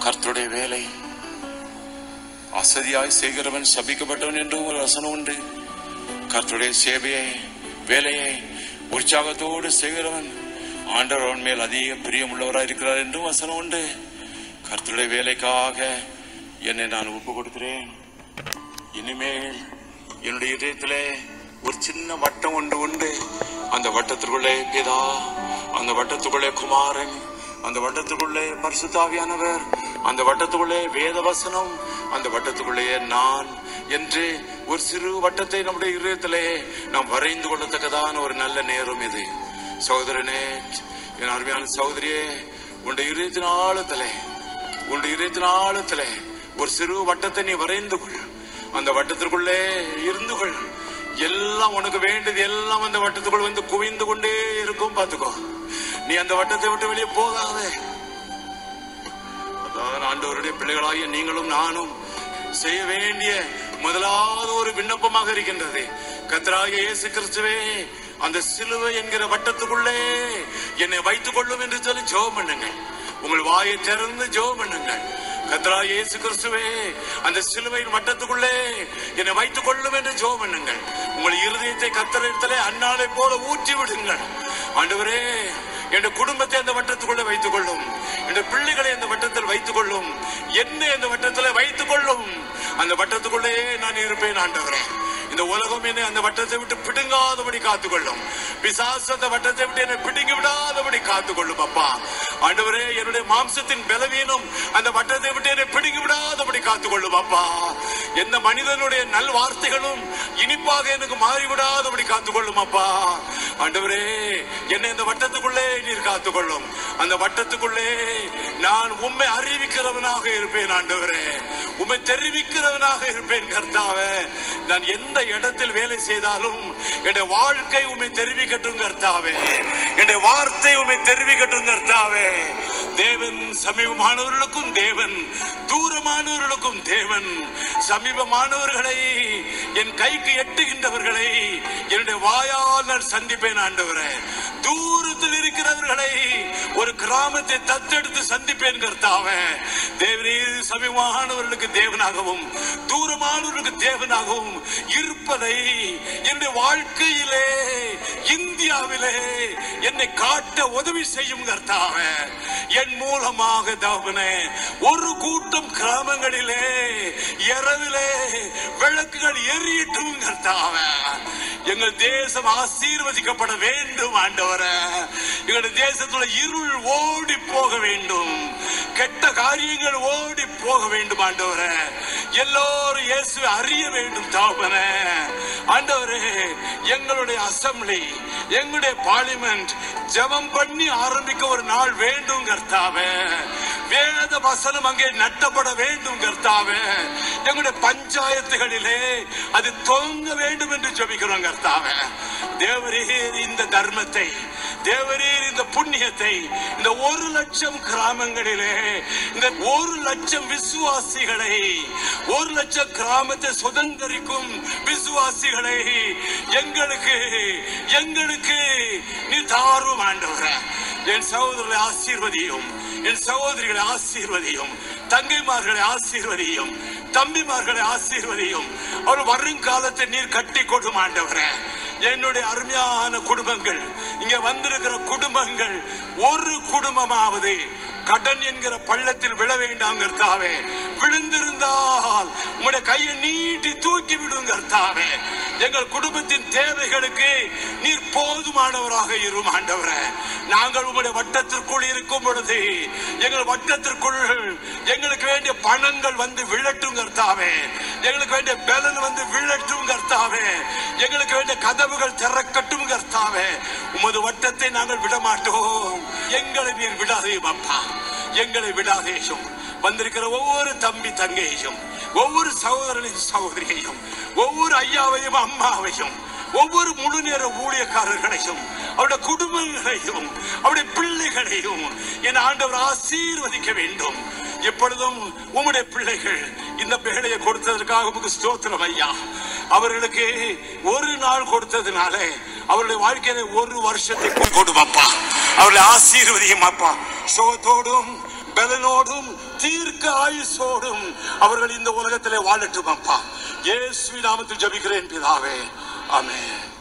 கர்த்தருடைய வேலை அசதியாய் செய்கிறவன் சபிக்கப்பட்டவன் என்று ஒரு வசனம் உண்டு கர்த்தருடைய சேவையை வேலையை உற்சாகத்தோடு செய்கிறவன் ஆண்டவர் அவன் மேல் அதிக பிரியமுள்ளவராய் இருக்கிறார் என்றும் வசனம் உண்டு கர்த்தருடைய வேலைக்காக என்னை நான் ஒப்பு கொடுக்கிறேன் இனிமேல் என்னுடைய இதயத்திலே ஒரு சின்ன வட்டம் ஒன்று உண்டு அந்த வட்டத்திற்குள்ளே பிதா அந்த வட்டத்துக்குள்ளே குமாரன் அந்த வட்டத்துக்குள்ளே பரிசுத்தாவியானவர் அந்த வட்டத்துக்குள்ளே வேத வசனம் அந்த வட்டத்துக்குள்ளே நான் என்று ஒரு சிறு வட்டத்தை நம்முடைய இதயத்திலே நாம் வரைந்து கொள்ளத்தக்கதான ஒரு நல்ல நேரம் இது சகோதரனே என் அருமையான சகோதரியே உன்னுடைய இதயத்தின் ஆழத்திலே உன்னுடைய இதயத்தின் ஆழத்திலே ஒரு சிறு வட்டத்தை நீ வரைந்து கொள் அந்த வட்டத்திற்குள்ளே இருந்து கொள் எல்லாம் உனக்கு வேண்டியது எல்லாம் அந்த வட்டத்துக்குள் வந்து குவிந்து கொண்டே இருக்கும் பார்த்துக்கோ நீ அந்த வட்டத்தை விட்டு வெளியே போகாதே அதான் ஆண்டவருடைய பிள்ளைகளாகிய நீங்களும் நானும் செய்ய வேண்டிய முதலாவது ஒரு விண்ணப்பமாக இருக்கின்றது கத்தராகிய இயேசு கிறிஸ்துவே அந்த சிலுவை என்கிற வட்டத்துக்குள்ளே என்னை வைத்துக் கொள்ளும் என்று சொல்லி ஜெபம் பண்ணுங்கள் உங்கள் வாயை திறந்து ஜெபம் பண்ணுங்கள் கத்தராகிய இயேசு கிறிஸ்துவே அந்த சிலுவையின் வட்டத்துக்குள்ளே என்னை வைத்துக் கொள்ளும் என்று ஜெபம் பண்ணுங்கள் உங்கள் இருதயத்தை கத்தரிடத்திலே அன்னாலை போல ஊற்றி விடுங்கள் ஆண்டவரே என் குடும்பத்தை அந்த வட்டத்துக்குள்ளே வைத்துக் கொள்ளும் என் பிள்ளைகளை அந்த வட்டத்தில் வைத்துக் கொள்ளும் என்னை அந்த வட்டத்தில் வைத்துக் கொள்ளும் அந்த வட்டத்துக்குள்ளே நான் இருப்பேன் ஆண்டவரே இந்த உலகம் என்னை அந்த வட்டத்தை விட்டு பிடுங்காதபடி காத்துக்கொள்ளும் பிசாசு அந்த வட்டத்தை விட்டு என்னை பிடுங்கி விடாதபடி காத்துக்கொள்ளும் அப்பா ஆண்டவரே என்னுடைய மாம்சத்தின் பலவீனம் அந்த வட்டத்தை விட்டு என்னை பிடுங்கி விடாதபடி காத்துக்கொள்ளும் அப்பா எந்த மனிதனுடைய நல் வார்த்தைகளும் இனிப்பாக எனக்கு மாறிவிடாதபடி காத்துக்கொள்ளும் அப்பா ஆண்டவரே என்னை இந்த வட்டத்துக்குள்ளே நீர் காத்துக்கொள்ளும் அந்த வட்டத்துக்குள்ளே நான் உண்மை அறிவிக்கிறவனாக இருப்பேன் ஆண்டவரே உண்மை தெரிவிக்கிறவனாக இருப்பேன் கர்த்தாவே நான் எந்த இடத்தில் வேலை செய்தாலும் என்னுடைய வாழ்க்கை உண்மை தெரிவிக்கட்டும் கர்த்தாவே என்னுடைய வார்த்தை உண்மை தெரிவிக்கட்டும் கர்த்தாவே தேவன் சமீபமானவர்களுக்கும் தேவன் தூரமானவர்களுக்கும் தேவன் சமீபமானவர்களை என் கைக்கு எட்டுகின்றவர்களை என்னுடைய வாயால் நான் சந்திப்பேன் ஆண்டவரே தூரத்தில் இருக்கிறவர்களை ஒரு கிராமத்தை தத்தெடுத்து சந்திப்பேன் கர்த்தாவே தேவரீர் சமீபமானவர்களுக்கு தேவனாகவும் தூரமானவர்களுக்கு தேவனாகவும் இருப்பதை என்னுடைய வாழ்க்கையிலே இந்தியாவிலே என்னை காட்ட உதவி செய்யும் கர்த்தாவே என் மூலமாக தகவனே ஒரு கூட்டம் கிராமங்களிலே இரவிலே விளக்குகள் எரியட்டும் கர்த்தாவே எங்கள் தேசம் ஆசீர்வதிக்கப்பட வேண்டும் ஆண்டவரே எங்கள் தேசத்துல இருள் ஓடி போக வேண்டும் கெட்ட காரியங்கள் ஓடி போக வேண்டும் ஆண்டவரே எல்லோரும் இயேசுவை அறிய வேண்டும் தாபனே ஆண்டவரே எங்களுடைய அசம்பிளி எங்களுடைய பார்லிமெண்ட் ஜெபம் பண்ணி ஆரம்பிக்க ஒரு நாள் வேண்டும் கர்த்தாவே வேத வசனம் அங்கே நட்டப்பட வேண்டும் கர்த்தாவே எங்களுடைய பஞ்சாயத்துகளிலே அது தொங்க வேண்டும் என்று ஜெபிக்கிறோம் கர்த்தாவே தேவரீர் இந்த தர்மத்தை தேவரீர் இந்த புண்ணியத்தை இந்த ஒரு லட்சம் கிராமங்களிலே இந்த ஒரு லட்சம் விசுவாசிகளை ஒரு லட்சம் கிராமத்தை சுதந்திரிக்கும் விசுவாசிகளை எங்களுக்கு எங்களுக்கு நீ தாரும் ஆண்டவரே என் சகோதரர்களை ஆசீர்வதியும் என் சகோதரிகளை ஆசீர்வதியும் தங்கைமார்களை ஆசீர்வதியும் தம்பிமார்களை ஆசீர்வதியும் அவர் வருங்காலத்தை நீர் கட்டி கொடும் ஆண்டவரே என்னுடைய அருமையான குடும்பங்கள் இங்க வந்திருக்கிற குடும்பங்கள் ஒரு குடும்பமாவது கடன் என்கிற பள்ளத்தில் விழ வேண்டாம் கர்த்தாவே விழுந்திருந்தால் உங்களுடைய கையை நீட்டி தூக்கி விடும் கர்த்தாவே எங்கள் குடும்பத்தின் தேவைகளுக்கு நீர் போதுமானவராக இரும் ஆண்டவரே நாங்கள் உங்களுடைய வட்டத்திற்குள் இருக்கும் பொழுது எங்கள் வட்டத்திற்குள் எங்களுக்கு வேண்டிய பணங்கள் வந்து விழட்டும் கர்த்தாவே எங்களுக்கு வேண்டிய பலன் வந்து விழட்டும் கர்த்தாவே எங்களுக்கு வேண்டிய கதவுகள் திறக்கட்டும் கர்த்தாவே உமது வட்டத்தை நாங்கள் விட மாட்டோம் எங்களை நீர் விடாதேயும் அப்பா எங்களை விடாதேயும் வந்திருக்கிற ஒவ்வொரு தம்பி தங்கையையும் ஒவ்வொரு சகோதரனையும் சகோதரியையும் ஒவ்வொரு ஐயாவையும் அம்மாவையும் ஒவ்வொரு முழு நேர ஊழியக்காரர்களையும் அவருடைய குடும்பங்களையும் அவருடைய பிள்ளைகளையும் என் ஆண்டவர் ஆசீர்வதிக்க வேண்டும் எப்பொழுதும் உம்முடைய பிள்ளைகள் இந்த வேலையை கொடுத்ததற்காக உமக்கு ஸ்தோத்திரம் ஐயா அவர்களுக்கு ஒரு நாள் கொடுத்ததுனால அவருடைய வாழ்க்கையில ஒரு வருஷத்தை கொடுப்பா அவர்களை ஆசீர்வதியும் அப்பா சுகத்தோடும் பலனோடும் தீர்க்க ஆயுசோடும் அவர்கள் இந்த உலகத்திலே வாழட்டும் அப்பா இயேசு நாமத்தில் ஜெபிக்கிறேன் பிதாவே ஆமென்